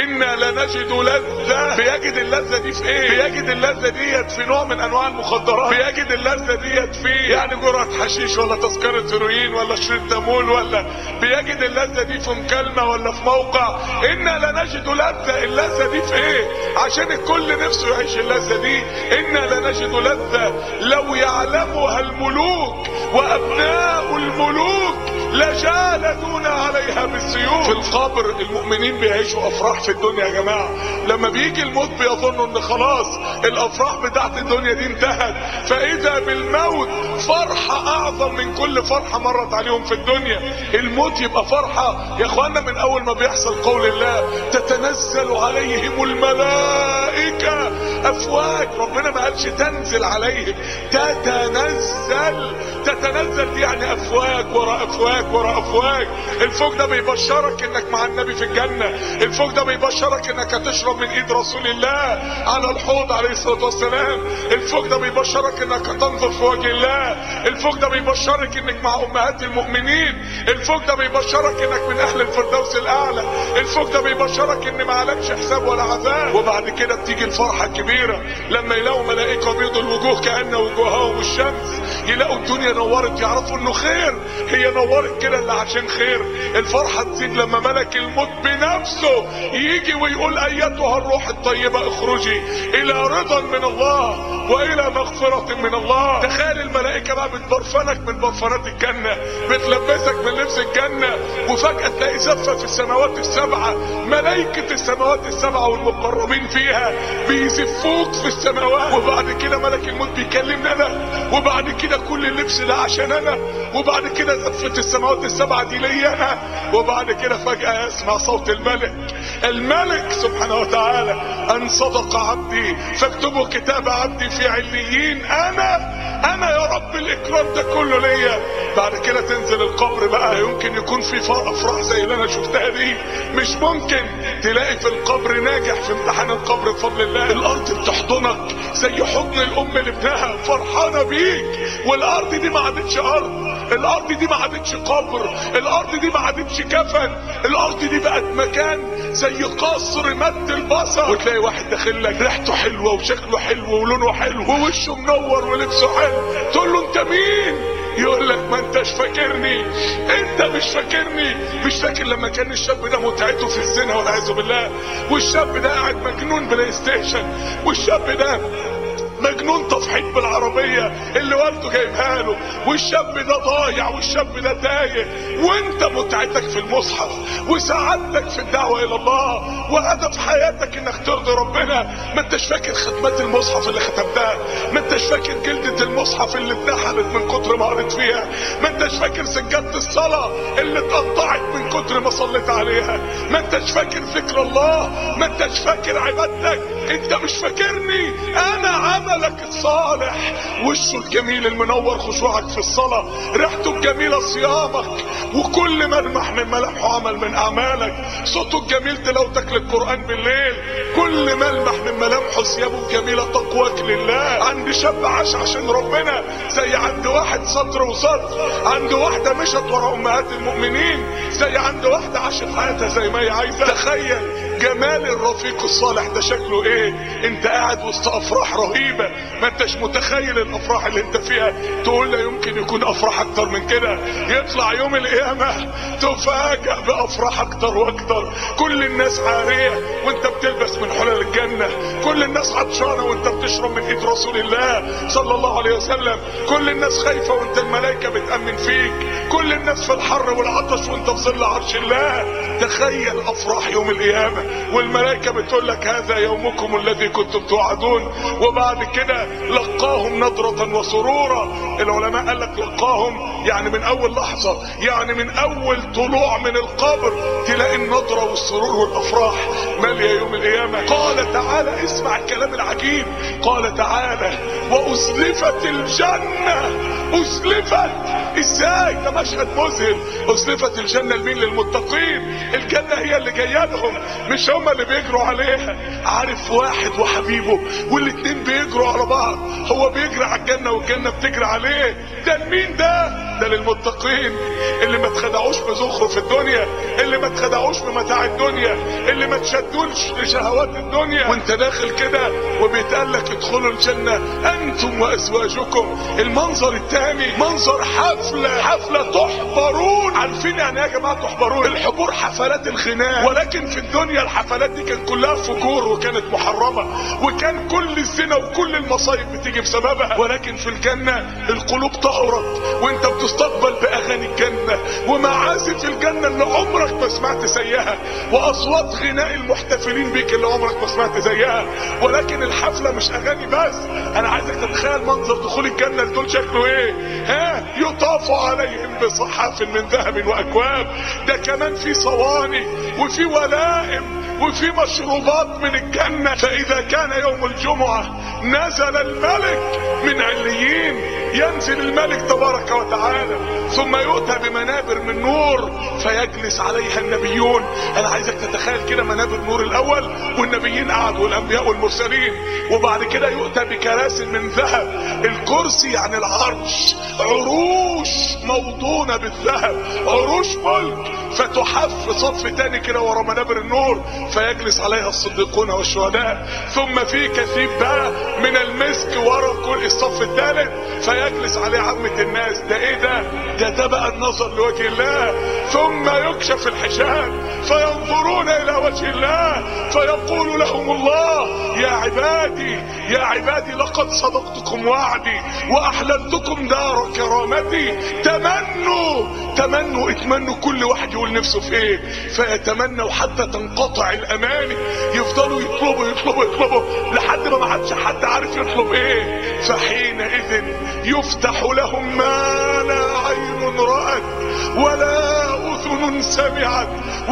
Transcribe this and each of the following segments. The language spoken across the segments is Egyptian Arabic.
انا لنجد لذة بيجد اللذة دي في ايه بيجد اللذة ديت في نوع من انواع المخدرات بيجد اللذة ديت في يعني جرعة حشيش ولا تذكرة هيروين ولا شريط دامول ولا بيجد اللذة دي في مكالمة ولا في موقع انا لنجد لذة اللذة دي في ايه عشان الكل نفسه يعيش اللذة دي انا لنجد لذة لو يعلمها الملوك وابناء الملوك لجالدون عليها بالسيوف في القبر المؤمنين بيعيشوا افراح في الدنيا يا جماعه لما بيجي الموت بيظنوا ان خلاص الافراح بتاعت الدنيا دي انتهت فاذا بالموت فرحه اعظم من كل فرحه مرت عليهم في الدنيا الموت يبقى فرحه يا اخوانا من اول ما بيحصل قول الله تتنزل عليهم الملائكه افواج ربنا ما قالش تنزل عليهم تتنزل تتنزل دي يعني افواج ورا افواج ورا افواج الفوج ده بيبشرك انك مع النبي في الجنه الفوج ده بيبشرك انك هتشرب من ايد رسول الله على الحوض عليه الصلاه والسلام الفوج ده بيبشرك انك هتنظر في وجه الله الفوج ده بيبشرك انك مع امهات المؤمنين الفوج ده بيبشرك انك من اهل الفردوس الاعلى الفوج ده بيبشرك ان ما عليكش حساب ولا عذاب وبعد كده بتيجي الفرحه الكبيره لما يلاقوا ملائكه بيض الوجوه كان وجوههم الشمس يلاقوا الدنيا نورت يعرفوا انه خير هي نورت كده اللي عشان خير الفرحه تزيد لما ملك الموت بنفسه يجي ويقول ايتها الروح الطيبه اخرجي الى رضا من الله والى مغفره من الله تخيل الملائكه بقى بتبرفنك من برفانات الجنه بتلبسك من لبس الجنه وفجاه تلاقي زفه في السماوات السبعه ملائكه السماوات السبعه والمقربين فيها بيزفوك في السماوات وبعد كده ملك الموت بيكلمني انا وبعد كده كل اللبس ده عشان انا وبعد كده زفه السماوات السبعه دي ليا انا وبعد كده فجاه يسمع صوت الملك الملك سبحانه وتعالى ان صدق عبدي فاكتبوا كتاب عبدي في عليين انا انا يا رب الاكرام ده كله ليا بعد كده تنزل القبر بقى يمكن يكون في افراح زي اللي انا شفتها دي مش ممكن تلاقي في القبر ناجح في امتحان القبر بفضل الله الارض بتحضنك زي حضن الام لابنها فرحانه بيك والارض دي ما عادتش ارض الارض دي ما عادتش قبر الارض دي ما عادتش كفن الارض دي بقت مكان زي قصر مد البصر وتلاقي واحد داخل لك ريحته حلوه وشكله حلو ولونه حلو ووشه منور ولبسه حلو تقول له انت مين يقول لك ما انتش فاكرني انت مش فاكرني مش فاكر لما كان الشاب ده متعته في الزنا والعياذ بالله والشاب ده قاعد مجنون بلاي ستيشن والشاب ده مجنون تفحيط بالعربية اللي والده جايبها له والشاب ده ضايع والشاب ده تايه وانت متعتك في المصحف وسعادتك في الدعوة الى الله وهدف حياتك انك ترضي ربنا ما انتش فاكر ختمات المصحف اللي ختمتها ما انتش فاكر جلدة المصحف اللي اتنحلت من كتر ما قريت فيها ما انتش فاكر سجادة الصلاة اللي اتقطعت من كتر ما صليت عليها ما انتش فاكر ذكر الله ما انتش فاكر عبادتك انت مش فاكرني انا عملك الصالح وشه الجميل المنور خشوعك في الصلاة ريحته الجميلة صيامك وكل ملمح من ملامحه عمل من اعمالك صوته الجميل تلاوتك للقرآن بالليل كل ملمح من ملامحه ثيابه الجميلة تقواك لله عند شاب عاش عشان ربنا زي عند واحد سطر وسطر عند واحدة مشت ورا امهات المؤمنين زي عند واحدة عاشت حياتها زي ما هي عايزة تخيل جمال الرفيق الصالح ده شكله ايه انت قاعد وسط افراح رهيبة ما انتش متخيل الافراح اللي انت فيها تقول لا يمكن يكون افراح اكتر من كده يطلع يوم القيامة تفاجأ بافراح اكتر واكتر كل الناس عارية وانت بتلبس من حلال الجنة كل الناس عطشانة وانت بتشرب من ايد رسول الله صلى الله عليه وسلم كل الناس خايفة وانت الملائكة بتأمن فيك كل الناس في الحر والعطش وانت في ظل عرش الله تخيل افراح يوم القيامة والملائكة بتقول لك هذا يومكم الذي كنتم توعدون وبعد كده لقاهم نظرة وسرورا العلماء قال لك لقاهم يعني من اول لحظة يعني من اول طلوع من القبر تلاقي النظرة والسرور والافراح مالية يوم القيامة قال تعالى اسمع الكلام العجيب قال تعالى وازلفت الجنة ازلفت ازاي ده مشهد مذهل ازلفت الجنة لمين للمتقين الجنة هي اللي جايه لهم مش هما اللي بيجروا عليها عارف واحد وحبيبه والاتنين بيجروا على بعض هو بيجري على الجنة والجنة بتجري عليه ده مين ده ده للمتقين اللي ما اتخدعوش بزخرف الدنيا اللي ما اتخدعوش بمتاع الدنيا اللي ما تشدوش لشهوات الدنيا وانت داخل كده وبيتقال لك ادخلوا الجنة انتم وازواجكم المنظر الثاني منظر حفلة حفلة تحبرون عارفين يعني ايه يا جماعة تحبرون الحبور حفلات الغناء ولكن في الدنيا الحفلات دي كانت كلها فجور وكانت محرمة وكان كل الزنا وكل المصايب بتيجي بسببها ولكن في الجنة القلوب طهرت وانت بتستقبل باغاني الجنة ومعازف الجنة اللي عمرك ما سمعت زيها واصوات غناء المحتفلين بيك اللي عمرك ما سمعت زيها ولكن الحفلة مش اغاني بس انا عايزك تتخيل منظر دخول الجنة دول شكله ايه ها يطاف عليهم بصحاف من ذهب واكواب ده كمان في صواني وفي ولائم وفي مشروبات من الجنة فإذا كان يوم الجمعة نزل الملك من عليين ينزل الملك تبارك وتعالى ثم يؤتى بمنابر من نور فيجلس عليها النبيون انا عايزك تتخيل كده منابر نور الاول والنبيين قعدوا والانبياء والمرسلين وبعد كده يؤتى بكراسي من ذهب الكرسي يعني العرش عروش موضونة بالذهب عروش ملك فتحف صف تاني كده ورا منابر النور فيجلس عليها الصديقون والشهداء ثم في كثيب بقى من المسك ورا كل الصف الثالث فيجلس عليه عامة الناس ده ايه ده ده ده بقى النظر لوجه الله ثم يكشف الحجاب فينظرون الى وجه الله فيقول لهم الله يا عبادي يا عبادي لقد صدقتكم وعدي واحللتكم دار كرامتي تمنوا تمنوا اتمنوا كل واحد يقول نفسه في ايه فيتمنوا حتى تنقطع الاماني يفضلوا يطلبوا يطلبوا يطلبوا لحد ما ما عادش حد عارف يطلب ايه فحينئذ يفتح لهم ما لا عين رأت ولا اذن سمعت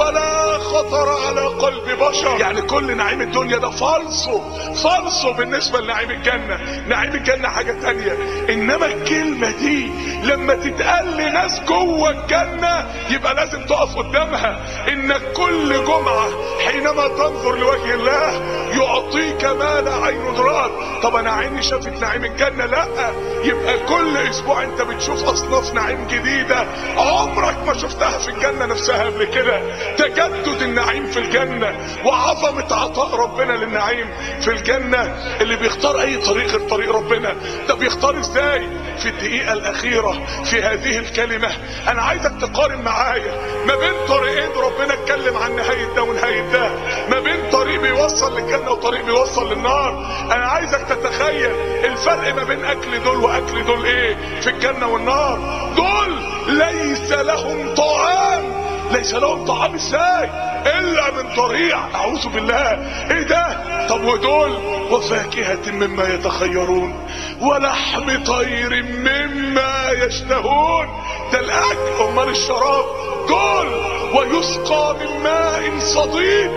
ولا خطر على قلب بشر يعني كل نعيم الدنيا ده فالصو فالصو بالنسبة لنعيم الجنة نعيم الجنة حاجة تانية انما الكلمة دي لما تتقال لناس جوه الجنة يبقى لازم تقف قدامها انك كل جمعة حينما تنظر لوجه الله يعطيك ما لا عين رأت طب انا عيني شافت نعيم الجنة لا يبقى كل اسبوع انت بتشوف اصناف نعيم جديدة عمرك ما شفتها في الجنة نفسها قبل كده تجدد النعيم في الجنة وعظمة عطاء ربنا للنعيم في الجنة اللي بيختار اي طريق غير طريق ربنا ده بيختار ازاي في الدقيقة الاخيرة في هذه الكلمة انا عايزك تقارن معايا ما بين طريقين ربنا اتكلم عن نهاية ده ونهاية ده ما بين طريق بيوصل للجنة وطريق بيوصل للنار انا عايزك تتخيل الفرق ما بين اكل دول واكل دول ايه في الجنة والنار دول ليس لهم طعام ليس لهم طعام ازاي الا من ضريع اعوذ بالله ايه ده طب ودول وفاكهة مما يتخيرون ولحم طير مما يشتهون ده الاكل امال الشراب دول ويسقى من ماء صديد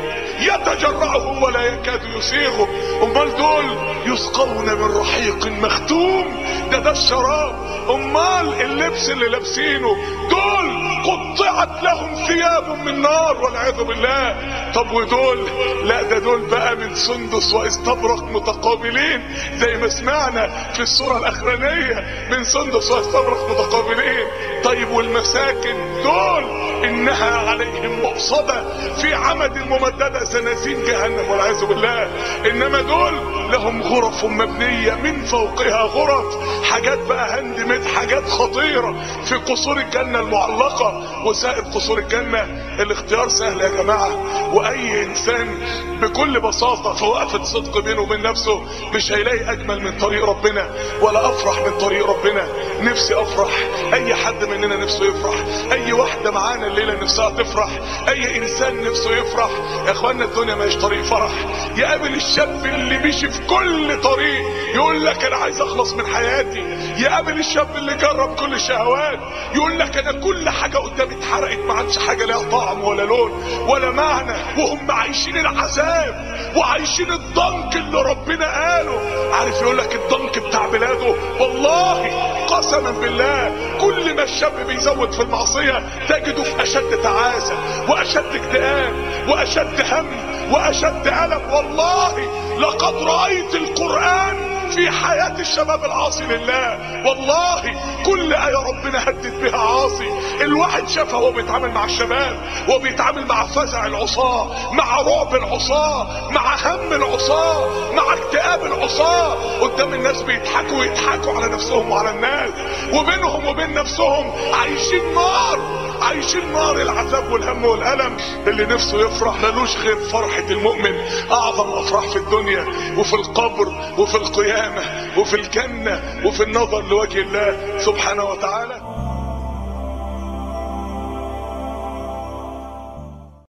يتجرعه ولا يكاد يسيغه امال دول يسقون من رحيق مختوم ده ده الشراب امال اللبس اللي لابسينه دول قطعت لهم ثياب من نار والعياذ بالله طب ودول لا ده دول بقى من سندس واستبرق متقابلين زي ما سمعنا في السورة الاخرانية من سندس واستبرق متقابلين طيب والمساكن دول انها عليهم مؤصدة في عمد ممددة سنازين جهنم والعياذ بالله انما دول لهم غرف مبنية من فوقها غرف حاجات بقى هندمت حاجات خطيرة في قصور الجنة المعلقة وسائر قصور الجنة الاختيار سهل يا جماعة واي انسان بكل بساطة في وقفة صدق بينه وبين نفسه مش هيلاقي اجمل من طريق ربنا ولا افرح من طريق ربنا نفسي افرح اي حد مننا نفسه يفرح اي واحدة معانا الليلة نفسها تفرح اي انسان نفسه يفرح يا اخوانا الدنيا ماهيش طريق فرح يقابل الشاب اللي مشي في كل طريق يقول لك انا عايز اخلص من حياتي يقابل الشاب اللي جرب كل الشهوات يقول لك انا كل حاجة قدامي اتحرقت ما عادش حاجة لها طعم ولا لون ولا معنى وهم عايشين العذاب وعايشين الضنك اللي ربنا قاله عارف يقول لك الضنك بتاع بلاده والله قسما بالله كل ما الشاب بيزود في المعصية تجده في اشد تعاسة واشد اكتئاب واشد هم واشد الم والله لقد رأيت القرآن في حياة الشباب العاصي لله والله كل آية ربنا هدد بها عاصي الواحد شافها وهو بيتعامل مع الشباب وهو بيتعامل مع فزع العصاة مع رعب العصاة مع هم العصاة مع اكتئاب العصاة قدام الناس بيضحكوا ويضحكوا على نفسهم وعلى الناس وبينهم وبين نفسهم عايشين نار عايشين نار العذاب والهم والألم اللي نفسه يفرح ملوش غير فرحة المؤمن أعظم أفراح في الدنيا وفي القبر وفي القيامة وفي الجنة وفي النظر لوجه الله سبحانه وتعالى